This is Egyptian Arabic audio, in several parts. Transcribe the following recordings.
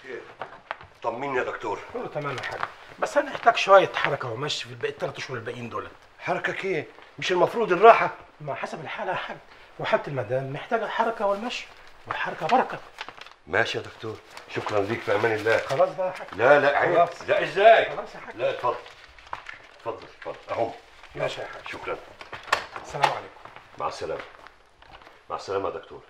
طمني يا دكتور كله تمام يا حاج بس هنحتاج شويه حركه ومشي في الباقي الثلاث اشهر الباقيين دولت حركك ايه مش المفروض الراحه ما حسب الحاله يا حاج وحاله المدام محتاجه الحركه والمشي والحركه بركه ماشي يا دكتور شكرا ليك في امان الله خلاص بقى يا حاج لا لا عيب خلاص. لا ازاي خلاص يا حاج لا اتفضل اتفضل اتفضل اهو ماشي يا حاج شكرا السلام عليكم مع السلامه مع السلامه يا دكتور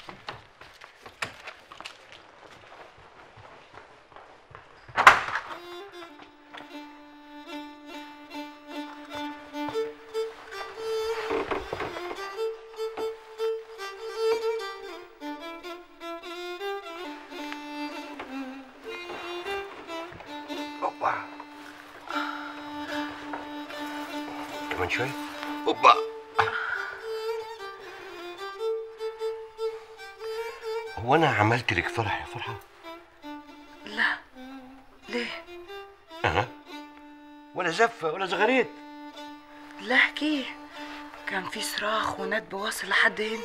اوبا كمان شوي اوبا هو انا عملت لك فرح يا فرحه لا ليه اها ولا زفه ولا زغريت لا احكيه كان في صراخ وندب واصل لحد هنا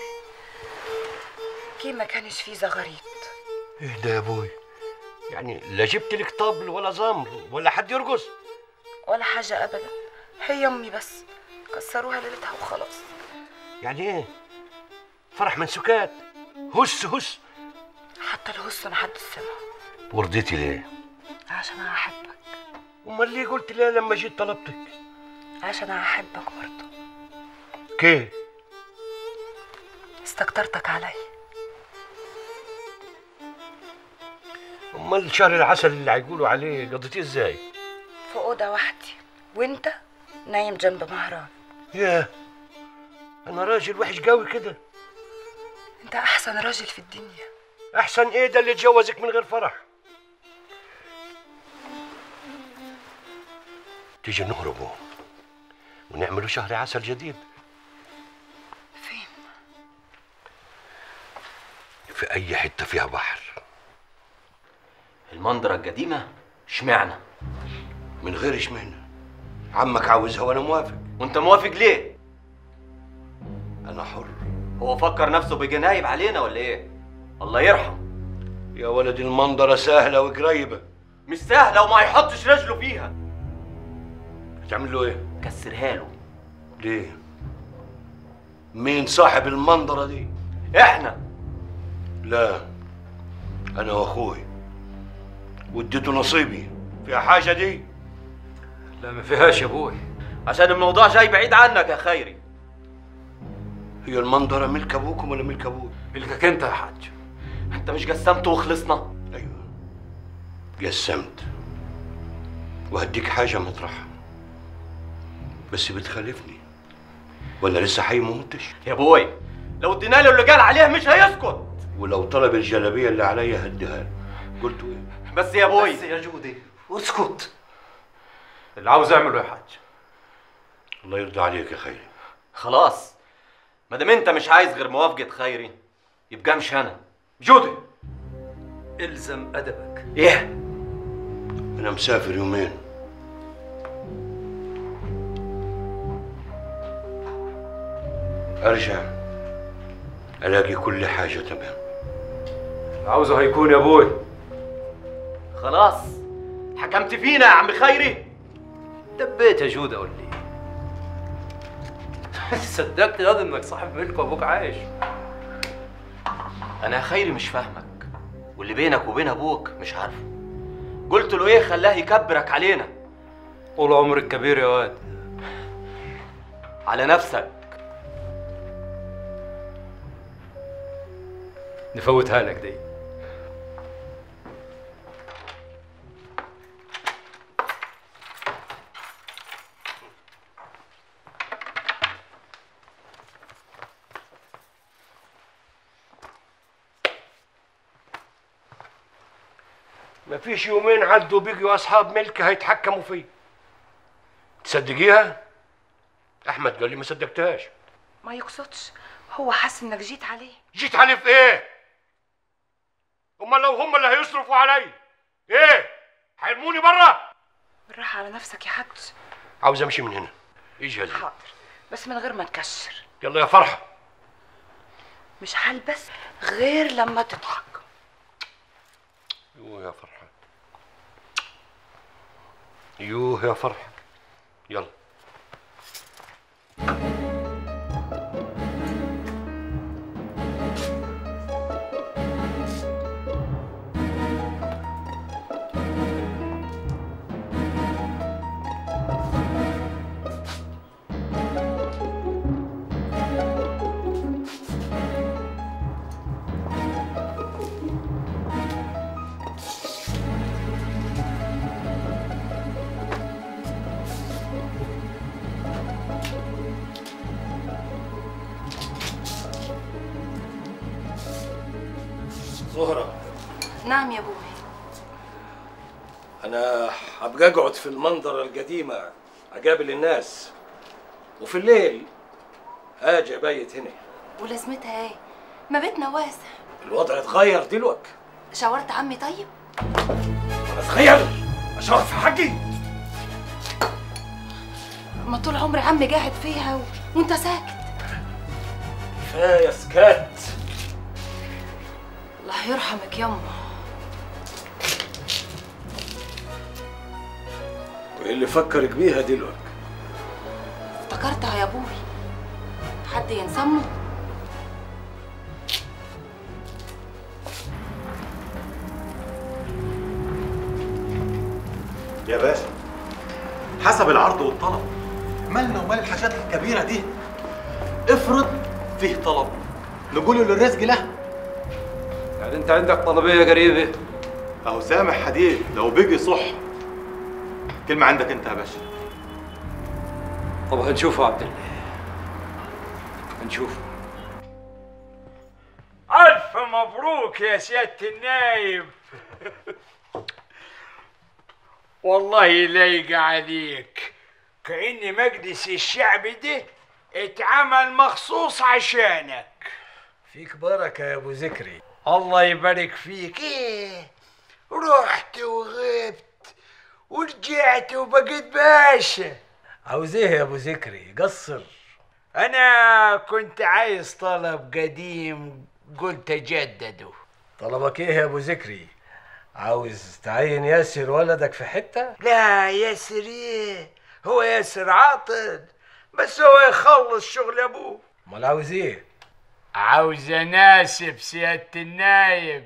كي ما كانش في زغاريط ايه ده يا ابوي يعني لا جبت لك طبل ولا زمر ولا حد يرقص ولا حاجة أبدا هي أمي بس كسروها ليلتها وخلاص يعني ايه فرح من سكات هس هس حتى الهس ما حد سمع ورضيتي ليه عشان أنا أحبك امال ليه قلت ليه لما جيت طلبتك عشان أنا أحبك برضه كيف استكترتك علي امال شهر العسل اللي هيقولوا عليه قضيتيه ازاي في أوضة وحدي وأنت نايم جنب مهران ياه انا راجل وحش قوي كده أنت أحسن راجل في الدنيا احسن ايه ده اللي اتجوزك من غير فرح تيجي نهربوا ونعملوا شهر عسل جديد فين في اي حته فيها بحر المندرة القديمة اشمعنى من غير اشمعنى عمك عاوزها وانا موافق وانت موافق ليه انا حر هو فكر نفسه بجنايب علينا ولا ايه الله يرحم يا ولد المنظره سهله وقريبه مش سهلة وما يحطش رجله فيها هتعمل له ايه كسرها له ليه مين صاحب المنظره دي احنا لا انا واخوي واديته نصيبي فيها حاجه دي لا ما فيهاش يا ابوي عشان الموضوع جاي بعيد عنك يا خيري هي المنظره ملك ابوكم ولا ملك ابوي ملكك انت يا حاج انت مش قسمت وخلصنا ايوه قسمت وهديك حاجه مطرحها بس بتخالفني ولا لسه حي ما متش يا ابوي لو ادينا له اللي قال عليه مش هيسكت ولو طلب الجلابيه اللي عليا هديها له قلت ايه بس يا ابوي بس يا جودي اسكت اللي عاوز اعمله يا حاج الله يرضى عليك يا خيري خلاص ما دام انت مش عايز غير موافقة خيري يبقى مش انا جودي الزم ادبك ايه انا مسافر يومين ارجع الاقي كل حاجه تمام اللي عاوزه هيكون يا ابوي خلاص حكمت فينا يا عم خيري دبيت يا جودة قول لي صدقت ياض انك صاحب ملك وابوك عايش انا يا خيري مش فاهمك واللي بينك وبين ابوك مش عارفه قلت له ايه خلاه يكبرك علينا طول عمرك كبير يا واد على نفسك نفوتها لك دي مفيش يومين عدوا بيجوا اصحاب ملك هيتحكموا فيه تصدقيها احمد قال لي ما صدقتهاش ما يقصدش هو حس انك جيت عليه جيت عليه في ايه امال لو هم اللي هيصرفوا علي ايه هيرموني بره بالراحة على نفسك يا حاج عاوز امشي من هنا اجهزي حاضر بس من غير ما تكشر يلا يا فرحه مش هلبس غير لما تضحك يوه يا فرحة يوه يا فرحة يلا زهرة نعم يا ابوي أنا هبقى أقعد في المنظرة القديمة أقابل الناس وفي الليل هاجي أبيت هنا ولازمتها ايه ما بيتنا واسع الوضع اتغير دلوقتي شاورت عمي طيب وأنا صغير أشرف في حقي ما طول عمري عمي قاعد فيها و... وانت ساكت كفاية سكات الله يرحمك يما وإيه اللي فكرك بيها دلوقتي افتكرتها يا ابوي حد ينسمه يا باشا حسب العرض والطلب مالنا ومال الحاجات الكبيرة دي افرض فيه طلب نقول له الرزق له يعني أنت عندك طلبية قريبة اهو سامح حديد لو بقي صح كلمة عندك انت يا باشا طب هنشوفه عبد الله هنشوفه ألف مبروك يا سيادة النايب والله لايق عليك كأن مجلس الشعب ده اتعمل مخصوص عشانك فيك بركة يا أبو ذكري الله يبارك فيك ايه رحت وغبت ورجعت وبقيت باشا عاوز إيه يا أبو ذكري قصر انا كنت عايز طلب قديم قلت اجدده طلبك إيه يا أبو ذكري عاوز تعين ياسر ولدك في حتة لا ياسر ايه هو ياسر عاطل بس هو يخلص شغل ابوه امال عاوز إيه عاوز اناسب سيادة النايب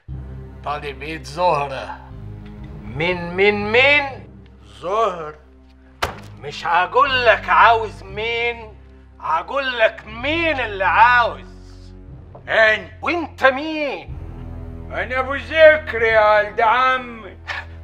طالب ايد زهرة من من مين زهر مش هقول لك عاوز مين هقول لك مين اللي عاوز انا وانت مين انا ابو ذكري يا ولد عمي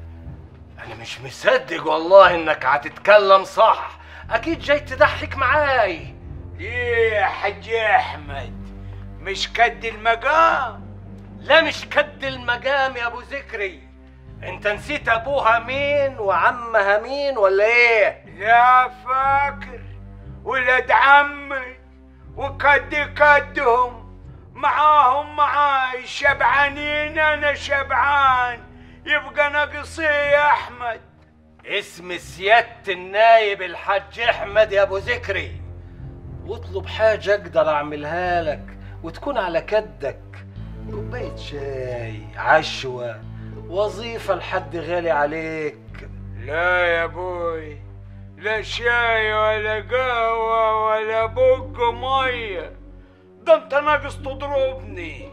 انا مش مصدق والله انك هتتكلم صح اكيد جاي تضحك معاي ليه يا حاج احمد مش كد المقام لا مش كد المقام يا ابو ذكري انت نسيت ابوها مين وعمها مين ولا ايه لا فاكر ولاد عمي وكد كدهم معاهم معاي شبعانين انا شبعان يبقى ناقص إيه يا احمد اسم سيادة النايب الحاج احمد يا ابو ذكري واطلب حاجة اقدر اعملها لك وتكون على كدك كوباية شاي عشوة وظيفة لحد غالي عليك لا يا ابوي لا شاي ولا قهوة ولا بق مية ده انت ناقص تضربني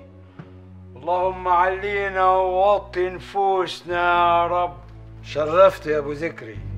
اللهم علينا ووطي نفوسنا يا رب شرفت يا ابو ذكري